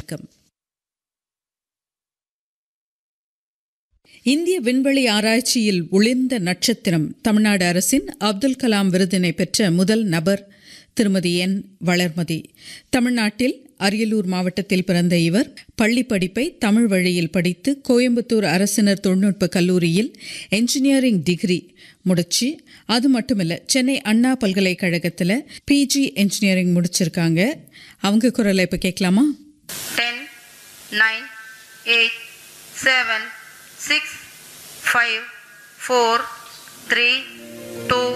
வணக்கம் இந்திய விண்வெளி ஆராய்ச்சியில் ஒளிர்ந்த நட்சத்திரம் தமிழ்நாடு அரசின் அப்துல் கலாம் விருதினை பெற்ற முதல் நபர் திருமதி என் வளர்மதி தமிழ்நாட்டில் அரியலூர் மாவட்டத்தில் பிறந்த இவர் பள்ளி படிப்பை தமிழ் வழியில் படித்து கோயம்புத்தூர் அரசினர் தொழில்நுட்ப கல்லூரியில் என்ஜினியரிங் டிகிரி முடிச்சு அது மட்டுமில்ல சென்னை அண்ணா பல்கலைக்கழகத்தில் பிஜி என்ஜினியரிங் முடிச்சிருக்காங்க அவங்க குரலை இப்போ கேட்கலாமா ten, nine, eight, seven, six, five, four, three, two,